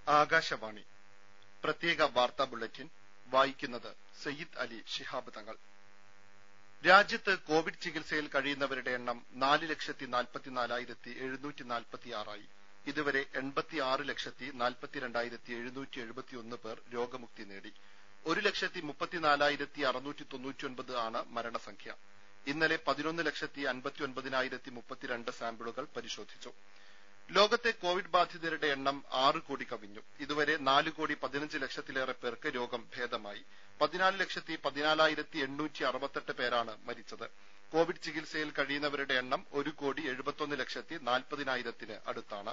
ആകാശവാണി പ്രത്യേക വാർത്താ ബുള്ളറ്റിൻ വായിക്കുന്നത് സയ്യിദ് അലി ശിഹാബ് തങ്ങൾ രാജ്യത്ത് കോവിഡ് ചികിത്സയിൽ കഴിയുന്നവരുടെ എണ്ണം നാല് ലക്ഷത്തി നാൽപ്പത്തിനാലായിരത്തി എഴുന്നൂറ്റി നാൽപ്പത്തിയാറായി ഇതുവരെ എൺപത്തിയാറ് ലക്ഷത്തി നാൽപ്പത്തിരണ്ടായിരത്തി എഴുന്നൂറ്റി എഴുപത്തിയൊന്ന് പേർ രോഗമുക്തി നേടി ഒരു ലക്ഷത്തി മുപ്പത്തിനാലായിരത്തി അറുന്നൂറ്റി തൊണ്ണൂറ്റിയൊൻപത് ആണ് മരണസംഖ്യ ഇന്നലെ പതിനൊന്ന് ലക്ഷത്തി അൻപത്തിയൊൻപതിനായിരത്തി മുപ്പത്തിരണ്ട് സാമ്പിളുകൾ പരിശോധിച്ചു ലോകത്തെ കോവിഡ് ബാധിതരുടെ എണ്ണം ആറ് കോടി കവിഞ്ഞു ഇതുവരെ നാല് കോടി പതിനഞ്ച് ലക്ഷത്തിലേറെ പേർക്ക് രോഗം ഭേദമായി പതിനാല് ലക്ഷത്തി പതിനാലായിരത്തി എണ്ണൂറ്റി അറുപത്തെട്ട് പേരാണ് മരിച്ചത് കോവിഡ് ചികിത്സയിൽ കഴിയുന്നവരുടെ എണ്ണം ഒരു കോടി എഴുപത്തൊന്ന് ലക്ഷത്തി നാൽപ്പതിനായിരത്തിന് അടുത്താണ്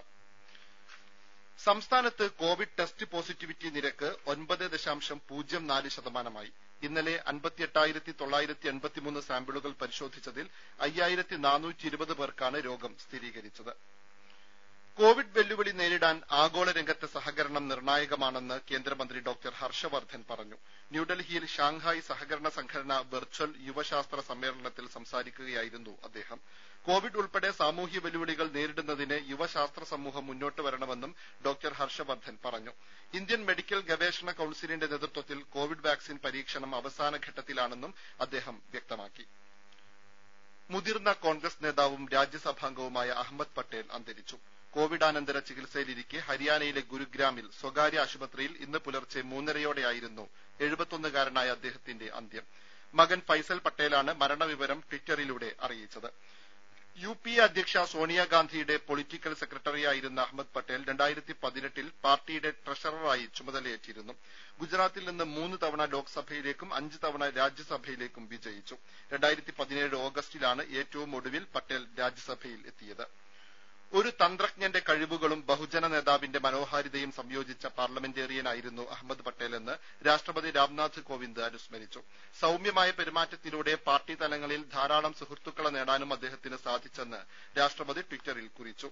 സംസ്ഥാനത്ത് കോവിഡ് ടെസ്റ്റ് പോസിറ്റിവിറ്റി നിരക്ക് ഒൻപത് ദശാംശം പൂജ്യം നാല് ശതമാനമായി ഇന്നലെ അൻപത്തിയെട്ടായിരത്തി തൊള്ളായിരത്തി എൺപത്തിമൂന്ന് സാമ്പിളുകൾ പരിശോധിച്ചതിൽ അയ്യായിരത്തി നാനൂറ്റി ഇരുപത് പേർക്കാണ് രോഗം സ്ഥിരീകരിച്ചത് കോവിഡ് വെല്ലുവിളി നേരിടാൻ ആഗോള രംഗത്തെ സഹകരണം നിർണായകമാണെന്ന് കേന്ദ്രമന്ത്രി ഡോക്ടർ ഹർഷവർദ്ധൻ പറഞ്ഞു ന്യൂഡൽഹിയിൽ ഷാങ്ഹായ് സഹകരണ സംഘടന വെർച്വൽ യുവശാസ്ത്ര സമ്മേളനത്തിൽ സംസാരിക്കുകയായിരുന്നു അദ്ദേഹം കോവിഡ് ഉൾപ്പെടെ സാമൂഹ്യ വെല്ലുവിളികൾ നേരിടുന്നതിന് യുവശാസ്ത്ര സമൂഹം മുന്നോട്ട് വരണമെന്നും ഡോക്ടർ ഹർഷവർദ്ധൻ പറഞ്ഞു ഇന്ത്യൻ മെഡിക്കൽ ഗവേഷണ കൌൺസിലിന്റെ നേതൃത്വത്തിൽ കോവിഡ് വാക്സിൻ പരീക്ഷണം അവസാന ഘട്ടത്തിലാണെന്നും അദ്ദേഹം വ്യക്തമാക്കി മുതിർന്ന കോൺഗ്രസ് നേതാവും രാജ്യസഭാംഗവുമായ അഹമ്മദ് പട്ടേൽ അന്തരിച്ചു കോവിഡാനന്തര ചികിത്സയിലിരിക്കെ ഹരിയാനയിലെ ഗുരുഗ്രാമിൽ സ്വകാര്യ ആശുപത്രിയിൽ ഇന്ന് പുലർച്ചെ മൂന്നരയോടെയായിരുന്നു എഴുപത്തൊന്നുകാരനായ അദ്ദേഹത്തിന്റെ അന്ത്യം മകൻ ഫൈസൽ പട്ടേലാണ് മരണവിവരം ട്വിറ്ററിലൂടെ അറിയിച്ചത് യു പി എ അധ്യക്ഷ സോണിയാഗാന്ധിയുടെ പൊളിറ്റിക്കൽ സെക്രട്ടറിയായിരുന്ന അഹമ്മദ് പട്ടേൽ രണ്ടായിരത്തി പതിനെട്ടിൽ പാർട്ടിയുടെ ട്രഷററായി ചുമതലയേറ്റിരുന്നു ഗുജറാത്തിൽ നിന്ന് മൂന്ന് തവണ ലോക്സഭയിലേക്കും അഞ്ച് തവണ രാജ്യസഭയിലേക്കും വിജയിച്ചു രണ്ടായിരത്തി പതിനേഴ് ഓഗസ്റ്റിലാണ് ഏറ്റവും ഒടുവിൽ പട്ടേൽ രാജ്യസഭയിൽ എത്തിയത് ഒരു തന്ത്രജ്ഞന്റെ കഴിവുകളും ബഹുജന നേതാവിന്റെ മനോഹാരിതയും സംയോജിച്ച പാർലമെന്റേറിയനായിരുന്നു അഹമ്മദ് പട്ടേലെന്ന് രാഷ്ട്രപതി രാംനാഥ് കോവിന്ദ് അനുസ്മരിച്ചു സൌമ്യമായ പെരുമാറ്റത്തിലൂടെ പാർട്ടി തലങ്ങളിൽ ധാരാളം സുഹൃത്തുക്കളെ നേടാനും അദ്ദേഹത്തിന് സാധിച്ചെന്ന് രാഷ്ട്രപതി ട്വിറ്ററിൽ കുറിച്ചു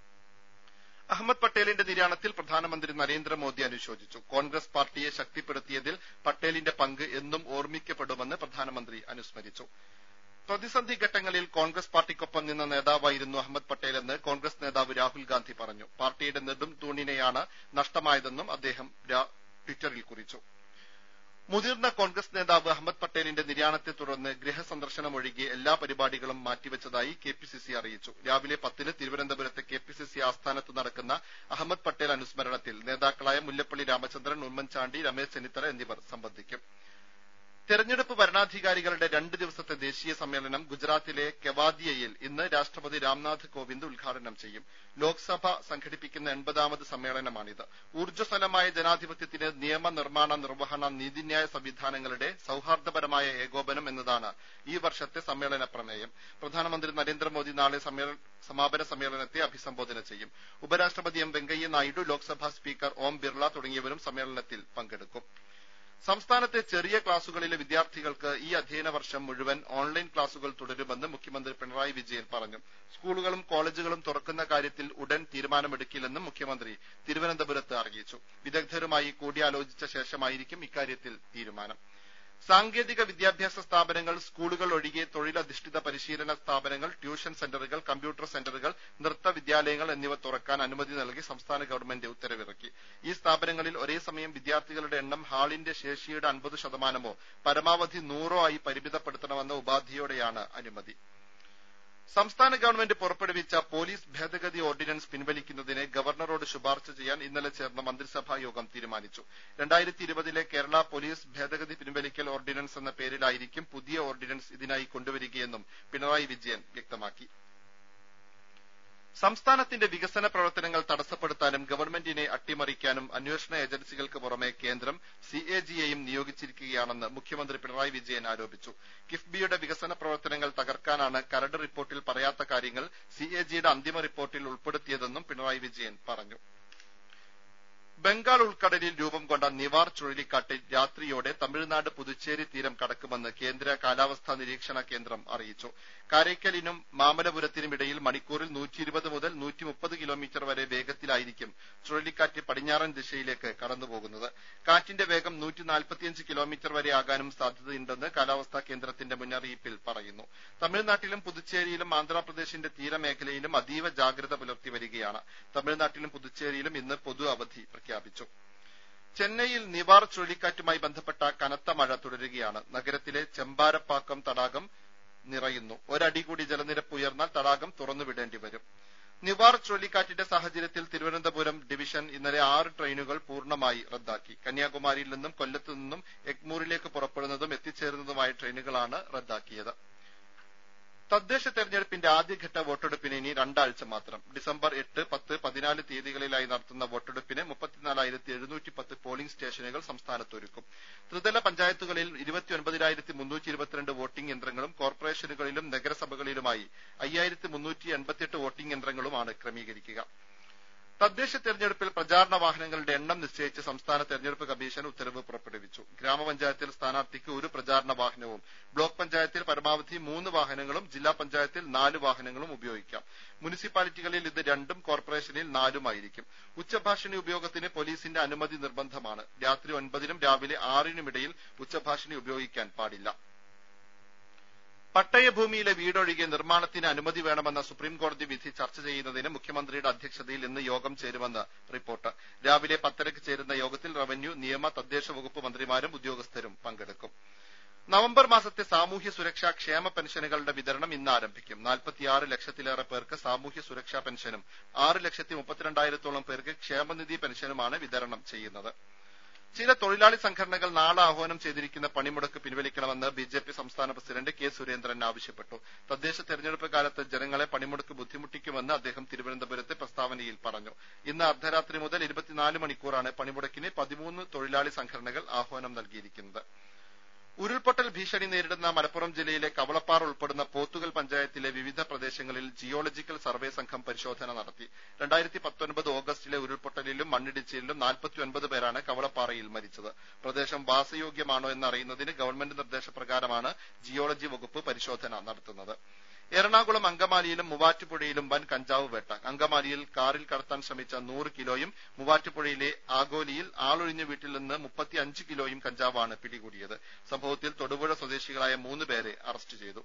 അഹമ്മദ് പട്ടേലിന്റെ നിര്യാണത്തിൽ പ്രധാനമന്ത്രി നരേന്ദ്രമോദി അനുശോചിച്ചു കോൺഗ്രസ് പാർട്ടിയെ ശക്തിപ്പെടുത്തിയതിൽ പട്ടേലിന്റെ പങ്ക് എന്നും ഓർമ്മിക്കപ്പെടുമെന്ന് പ്രധാനമന്ത്രി അനുസ്മരിച്ചു പ്രതിസന്ധി ഘട്ടങ്ങളിൽ കോൺഗ്രസ് പാർട്ടിക്കൊപ്പം നിന്ന നേതാവായിരുന്നു അഹമ്മദ് പട്ടേലെന്ന് കോൺഗ്രസ് നേതാവ് രാഹുൽ ഗാന്ധി പറഞ്ഞു പാർട്ടിയുടെ നെടും തൂണിനെയാണ് നഷ്ടമായതെന്നും അദ്ദേഹം ട്വിറ്ററിൽ കുറിച്ചു മുതിർന്ന കോൺഗ്രസ് നേതാവ് അഹമ്മദ് പട്ടേലിന്റെ നിര്യാണത്തെ തുടർന്ന് ഗൃഹസന്ദർശനം ഒഴികെ എല്ലാ പരിപാടികളും മാറ്റിവെച്ചതായി കെ പി സി സി അറിയിച്ചു രാവിലെ പത്തിന് തിരുവനന്തപുരത്തെ കെ പി സി സി ആസ്ഥാനത്ത് നടക്കുന്ന അഹമ്മദ് പട്ടേൽ അനുസ്മരണത്തിൽ നേതാക്കളായ മുല്ലപ്പള്ളി രാമചന്ദ്രൻ ഉമ്മൻചാണ്ടി രമേശ് ചെന്നിത്തല എന്നിവർ സംബന്ധിക്കും തെരഞ്ഞെടുപ്പ് വരണാധികാരികളുടെ രണ്ട് ദിവസത്തെ ദേശീയ സമ്മേളനം ഗുജറാത്തിലെ കെവാദിയയിൽ ഇന്ന് രാഷ്ട്രപതി രാംനാഥ് കോവിന്ദ് ഉദ്ഘാടനം ചെയ്യും ലോക്സഭ സംഘടിപ്പിക്കുന്ന എൺപതാമത് സമ്മേളനമാണിത് ഊർജ്ജസ്വലമായ ജനാധിപത്യത്തിന് നിയമനിർമ്മാണ നിർവഹണ നീതിന്യായ സംവിധാനങ്ങളുടെ സൌഹാർദ്ദപരമായ ഏകോപനം എന്നതാണ് ഈ വർഷത്തെ സമ്മേളന പ്രമേയം പ്രധാനമന്ത്രി നരേന്ദ്രമോദി നാളെ സമാപന സമ്മേളനത്തെ അഭിസംബോധന ചെയ്യും ഉപരാഷ്ട്രപതി എം വെങ്കയ്യ നായിഡു ലോക്സഭാ സ്പീക്കർ ഓം ബിർള തുടങ്ങിയവരും സമ്മേളനത്തിൽ പങ്കെടുക്കും സംസ്ഥാനത്തെ ചെറിയ ക്ലാസുകളിലെ വിദ്യാർത്ഥികൾക്ക് ഈ അധ്യയന വർഷം മുഴുവൻ ഓൺലൈൻ ക്ലാസുകൾ തുടരുമെന്ന് മുഖ്യമന്ത്രി പിണറായി വിജയൻ പറഞ്ഞു സ്കൂളുകളും കോളേജുകളും തുറക്കുന്ന കാര്യത്തിൽ ഉടൻ തീരുമാനമെടുക്കില്ലെന്നും മുഖ്യമന്ത്രി തിരുവനന്തപുരത്ത് അറിയിച്ചു വിദഗ്ധരുമായി കൂടിയാലോചിച്ച ശേഷമായിരിക്കും ഇക്കാര്യത്തിൽ തീരുമാനം സാങ്കേതിക വിദ്യാഭ്യാസ സ്ഥാപനങ്ങൾ സ്കൂളുകൾ ഒഴികെ തൊഴിലധിഷ്ഠിത പരിശീലന സ്ഥാപനങ്ങൾ ട്യൂഷൻ സെന്ററുകൾ കമ്പ്യൂട്ടർ സെന്ററുകൾ നൃത്ത വിദ്യാലയങ്ങൾ എന്നിവ തുറക്കാൻ അനുമതി നൽകി സംസ്ഥാന ഗവൺമെന്റ് ഉത്തരവിറക്കി ഈ സ്ഥാപനങ്ങളിൽ ഒരേ സമയം വിദ്യാർത്ഥികളുടെ എണ്ണം ഹാളിന്റെ ശേഷിയുടെ അൻപത് ശതമാനമോ പരമാവധി നൂറോ ആയി പരിമിതപ്പെടുത്തണമെന്ന ഉപാധിയോടെയാണ് അനുമതി സംസ്ഥാന ഗവൺമെന്റ് പുറപ്പെടുവിച്ച പോലീസ് ഭേദഗതി ഓർഡിനൻസ് പിൻവലിക്കുന്നതിന് ഗവർണറോട് ശുപാർശ ചെയ്യാൻ ഇന്നലെ ചേർന്ന മന്ത്രിസഭാ യോഗം തീരുമാനിച്ചു രണ്ടായിരത്തി ഇരുപതിലെ കേരള പോലീസ് ഭേദഗതി പിൻവലിക്കൽ ഓർഡിനൻസ് എന്ന പേരിലായിരിക്കും പുതിയ ഓർഡിനൻസ് ഇതിനായി കൊണ്ടുവരികയെന്നും പിണറായി വിജയൻ വ്യക്തമാക്കി സംസ്ഥാനത്തിന്റെ വികസന പ്രവർത്തനങ്ങൾ തടസ്സപ്പെടുത്താനും ഗവൺമെന്റിനെ അട്ടിമറിക്കാനും അന്വേഷണ ഏജൻസികൾക്ക് പുറമെ കേന്ദ്രം സി എ ജിയെയും നിയോഗിച്ചിരിക്കുകയാണെന്ന് മുഖ്യമന്ത്രി പിണറായി വിജയൻ ആരോപിച്ചു കിഫ്ബിയുടെ വികസന പ്രവർത്തനങ്ങൾ തകർക്കാനാണ് കരട് റിപ്പോർട്ടിൽ പറയാത്ത കാര്യങ്ങൾ സി എ ജിയുടെ അന്തിമ റിപ്പോർട്ടിൽ ഉൾപ്പെടുത്തിയതെന്നും പിണറായി വിജയൻ പറഞ്ഞു ബംഗാൾ ഉൾക്കടലിൽ രൂപം കൊണ്ട നിവാർ ചുഴലിക്കാറ്റ് രാത്രിയോടെ തമിഴ്നാട് പുതുച്ചേരി തീരം കടക്കുമെന്ന് കേന്ദ്ര കാലാവസ്ഥാ നിരീക്ഷണ കേന്ദ്രം അറിയിച്ചു കാരയ്ക്കലിനും മാമല്ലപുരത്തിനും ഇടയിൽ മണിക്കൂറിൽ നൂറ്റി ഇരുപത് മുതൽ നൂറ്റി മുപ്പത് കിലോമീറ്റർ വരെ വേഗത്തിലായിരിക്കും ചുഴലിക്കാറ്റ് പടിഞ്ഞാറൻ ദിശയിലേക്ക് കടന്നുപോകുന്നത് കാറ്റിന്റെ വേഗം കിലോമീറ്റർ വരെ ആകാനും സാധ്യതയുണ്ടെന്ന് കാലാവസ്ഥാ കേന്ദ്രത്തിന്റെ മുന്നറിയിപ്പിൽ പറയുന്നു തമിഴ്നാട്ടിലും പുതുച്ചേരിയിലും ആന്ധ്രാപ്രദേശിന്റെ തീരമേഖലയിലും അതീവ ജാഗ്രത പുലർത്തി വരികയാണ് തമിഴ്നാട്ടിലും പുതുച്ചേരിയിലും ഇന്ന് പൊതു അവധി പ്രഖ്യാപിച്ചു ചെന്നൈയിൽ നിവാർ ചുഴലിക്കാറ്റുമായി ബന്ധപ്പെട്ട കനത്ത മഴ തുടരുകയാണ് നഗരത്തിലെ ചെമ്പാരപ്പാക്കം തടാകം നിറയുന്നു ഒരടി കൂടി ജലനിരപ്പ് ഉയർന്നാൽ തടാകം തുറന്നുവിടേണ്ടി വരും നിവാർ ചുഴലിക്കാറ്റിന്റെ സാഹചര്യത്തിൽ തിരുവനന്തപുരം ഡിവിഷൻ ഇന്നലെ ആറ് ട്രെയിനുകൾ പൂർണ്ണമായി റദ്ദാക്കി കന്യാകുമാരിയിൽ നിന്നും കൊല്ലത്തു നിന്നും എഗ്മൂറിലേക്ക് പുറപ്പെടുന്നതും എത്തിച്ചേരുന്നതുമായ ട്രെയിനുകളാണ് റദ്ദാക്കിയത് തദ്ദേശ തെരഞ്ഞെടുപ്പിന്റെ ആദ്യഘട്ട വോട്ടെടുപ്പിന് ഇനി രണ്ടാഴ്ച മാത്രം ഡിസംബർ എട്ട് പത്ത് പതിനാല് തീയതികളിലായി നടത്തുന്ന വോട്ടെടുപ്പിന് മുപ്പത്തിനാലായിരത്തി എഴുന്നൂറ്റി പത്ത് പോളിംഗ് സ്റ്റേഷനുകൾ സംസ്ഥാനത്തൊരുക്കും ത്രിതല പഞ്ചായത്തുകളിൽ ഇരുപത്തിയൊൻപതിനായിരത്തി മുന്നൂറ്റി ഇരുപത്തിരണ്ട് വോട്ടിംഗ് യന്ത്രങ്ങളും കോർപ്പറേഷനുകളിലും നഗരസഭകളിലുമായി അയ്യായിരത്തി മുന്നൂറ്റി എൺപത്തിയെട്ട് വോട്ടിംഗ് യന്ത്രങ്ങളുമാണ് ക്രമീകരിക്കുക തദ്ദേശ തെരഞ്ഞെടുപ്പിൽ പ്രചാരണ വാഹനങ്ങളുടെ എണ്ണം നിശ്ചയിച്ച് സംസ്ഥാന തെരഞ്ഞെടുപ്പ് കമ്മീഷൻ ഉത്തരവ് പുറപ്പെടുവിച്ചു ഗ്രാമപഞ്ചായത്തിൽ സ്ഥാനാർത്ഥിക്ക് ഒരു പ്രചാരണ വാഹനവും ബ്ലോക്ക് പഞ്ചായത്തിൽ പരമാവധി മൂന്ന് വാഹനങ്ങളും ജില്ലാ പഞ്ചായത്തിൽ നാല് വാഹനങ്ങളും ഉപയോഗിക്കാം മുനിസിപ്പാലിറ്റികളിൽ ഇത് രണ്ടും കോർപ്പറേഷനിൽ നാലുമായിരിക്കും ഉച്ചഭാഷിണി ഉപയോഗത്തിന് പോലീസിന്റെ അനുമതി നിർബന്ധമാണ് രാത്രി ഒൻപതിനും രാവിലെ ആറിനുമിടയിൽ ഉച്ചഭാഷിണി ഉപയോഗിക്കാൻ പാടില്ല പട്ടയഭൂമിയിലെ വീടൊഴികെ നിർമ്മാണത്തിന് അനുമതി വേണമെന്ന സുപ്രീംകോടതി വിധി ചർച്ച ചെയ്യുന്നതിന് മുഖ്യമന്ത്രിയുടെ അധ്യക്ഷതയിൽ ഇന്ന് യോഗം ചേരുമെന്ന് റിപ്പോർട്ട് രാവിലെ പത്തരയ്ക്ക് ചേരുന്ന യോഗത്തിൽ റവന്യൂ നിയമ തദ്ദേശ വകുപ്പ് മന്ത്രിമാരും ഉദ്യോഗസ്ഥരും പങ്കെടുക്കും നവംബർ മാസത്തെ സാമൂഹ്യ സുരക്ഷാ ക്ഷേമ പെൻഷനുകളുടെ വിതരണം ഇന്ന് ആരംഭിക്കും നാൽപ്പത്തിയാറ് ലക്ഷത്തിലേറെ പേർക്ക് സാമൂഹ്യ സുരക്ഷാ പെൻഷനും ആറ് ലക്ഷത്തി മുപ്പത്തിരണ്ടായിരത്തോളം പേർക്ക് ക്ഷേമനിധി പെൻഷനുമാണ് വിതരണം ചെയ്യുന്നത് ചില തൊഴിലാളി സംഘടനകൾ നാളെ ആഹ്വാനം ചെയ്തിരിക്കുന്ന പണിമുടക്ക് പിൻവലിക്കണമെന്ന് ബി ജെ പി സംസ്ഥാന പ്രസിഡന്റ് കെ സുരേന്ദ്രൻ ആവശ്യപ്പെട്ടു തദ്ദേശ തെരഞ്ഞെടുപ്പ് കാലത്ത് ജനങ്ങളെ പണിമുടക്ക് ബുദ്ധിമുട്ടിക്കുമെന്ന് അദ്ദേഹം തിരുവനന്തപുരത്ത് പ്രസ്താവനയിൽ പറഞ്ഞു ഇന്ന് അർദ്ധരാത്രി മുതൽ ഇരുപത്തിനാല് മണിക്കൂറാണ് പണിമുടക്കിന് പതിമൂന്ന് തൊഴിലാളി സംഘടനകൾ ആഹ്വാനം നൽകിയിരിക്കുന്നത് ഉരുൾപൊട്ടൽ ഭീഷണി നേരിടുന്ന മലപ്പുറം ജില്ലയിലെ കവളപ്പാറ ഉൾപ്പെടുന്ന പോത്തുകൽ പഞ്ചായത്തിലെ വിവിധ പ്രദേശങ്ങളിൽ ജിയോളജിക്കൽ സർവേ സംഘം പരിശോധന നടത്തി രണ്ടായിരത്തി പത്തൊൻപത് ഓഗസ്റ്റിലെ ഉരുൾപൊട്ടലിലും മണ്ണിടിച്ചിലിലും നാൽപ്പത്തിയൊൻപത് പേരാണ് കവളപ്പാറയിൽ മരിച്ചത് പ്രദേശം വാസയോഗ്യമാണോ എന്നറിയുന്നതിന് ഗവൺമെന്റ് നിർദ്ദേശപ്രകാരമാണ് ജിയോളജി വകുപ്പ് പരിശോധന നടത്തുന്നത് എറണാകുളം അങ്കമാലിയിലും മൂവാറ്റുപുഴയിലും വൻ കഞ്ചാവ് വേട്ട അങ്കമാലിയിൽ കാറിൽ കടത്താൻ ശ്രമിച്ച നൂറ് കിലോയും മൂവാറ്റുപുഴയിലെ ആഗോലിയിൽ ആളൊഴിഞ്ഞ വീട്ടിൽ നിന്ന് മുപ്പത്തിയഞ്ച് കിലോയും കഞ്ചാവാണ് പിടികൂടിയത് സംഭവത്തിൽ തൊടുപുഴ സ്വദേശികളായ മൂന്ന് പേരെ അറസ്റ്റ് ചെയ്തു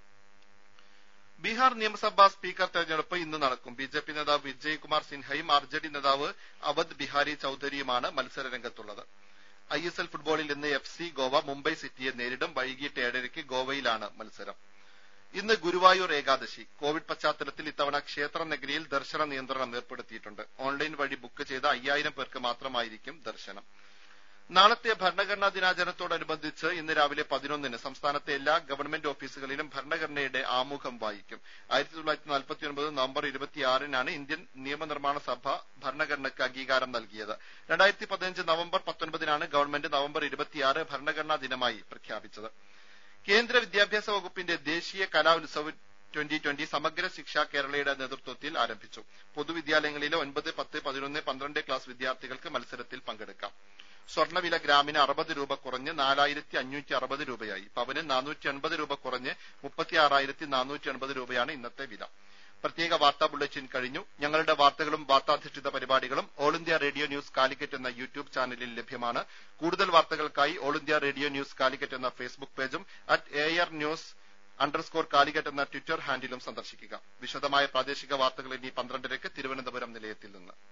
ബീഹാർ നിയമസഭാ സ്പീക്കർ തെരഞ്ഞെടുപ്പ് ഇന്ന് നടക്കും ബി ജെ പി നേതാവ് വിജയ്കുമാർ സിൻഹയും ആർ ജെ ഡി നേതാവ് അവധ് ബിഹാരി ചൌധരിയുമാണ് മത്സര രംഗത്തുള്ളത് ഐ എസ് എൽ ഫുട്ബോളിൽ ഇന്ന് എഫ് സി ഗോവ മുംബൈ സിറ്റിയെ നേരിടും വൈകിട്ട് ഏഴരയ്ക്ക് ഗോവയിലാണ് മത്സരം ഇന്ന് ഗുരുവായൂർ ഏകാദശി കോവിഡ് പശ്ചാത്തലത്തിൽ ഇത്തവണ ക്ഷേത്ര നഗരിയിൽ ദർശന നിയന്ത്രണം ഏർപ്പെടുത്തിയിട്ടുണ്ട് ഓൺലൈൻ വഴി ബുക്ക് ചെയ്ത അയ്യായിരം പേർക്ക് മാത്രമായിരിക്കും ദർശനം നാളത്തെ ഭരണഘടനാ ദിനാചരണത്തോടനുബന്ധിച്ച് ഇന്ന് രാവിലെ പതിനൊന്നിന് സംസ്ഥാനത്തെ എല്ലാ ഗവൺമെന്റ് ഓഫീസുകളിലും ഭരണഘടനയുടെ ആമുഖം വായിക്കും ആയിരത്തി തൊള്ളായിരത്തി നാൽപ്പത്തിയൊൻപത് നവംബർ ഇരുപത്തിയാറിനാണ് ഇന്ത്യൻ നിയമനിർമ്മാണ സഭ ഭരണഘടനയ്ക്ക് അംഗീകാരം നൽകിയത് രണ്ടായിരത്തി പതിനഞ്ച് നവംബർ പത്തൊൻപതിനാണ് ഗവൺമെന്റ് നവംബർ ഇരുപത്തിയാറ് ഭരണഘടനാ ദിനമായി പ്രഖ്യാപിച്ചത് കേന്ദ്ര വിദ്യാഭ്യാസ വകുപ്പിന്റെ ദേശീയ കലാ ഉത്സവ് ട്വന്റി ട്വന്റി സമഗ്ര ശിക്ഷ കേരളയുടെ നേതൃത്വത്തിൽ ആരംഭിച്ചു പൊതുവിദ്യാലയങ്ങളിലെ ഒൻപത് പത്ത് പതിനൊന്ന് പന്ത്രണ്ട് ക്ലാസ് വിദ്യാർത്ഥികൾക്ക് മത്സരത്തിൽ പങ്കെടുക്കാം സ്വർണ്ണവില ഗ്രാമിന് അറുപത് രൂപ കുറഞ്ഞ് നാലായിരത്തി അഞ്ഞൂറ്റി അറുപത് രൂപയായി പവന് നാനൂറ്റി അൻപത് രൂപ കുറഞ്ഞ് മുപ്പത്തി ആറായിരത്തി നാനൂറ്റി അൻപത് രൂപയാണ് ഇന്നത്തെ വില പ്രത്യേക വാർത്താ ബുള്ളറ്റിൻ കഴിഞ്ഞു ഞങ്ങളുടെ വാർത്തകളും വാർത്താധിഷ്ഠിത പരിപാടികളും all India radio news Calicut എന്ന യൂട്യൂബ് ചാനലിൽ ലഭ്യമാണ് കൂടുതൽ വാർത്തകൾക്കായി all India radio news Calicut എന്ന ഫേസ്ബുക്ക് പേജും at A R news underscore Calicut എന്ന ട്വിറ്റർ ഹാൻഡിലും സന്ദർശിക്കുക വിശദമായ പ്രാദേശിക വാർത്തകൾ ഇനി പന്ത്രണ്ടരയ്ക്ക് തിരുവനന്തപുരം നിലയത്തിൽ നിന്ന്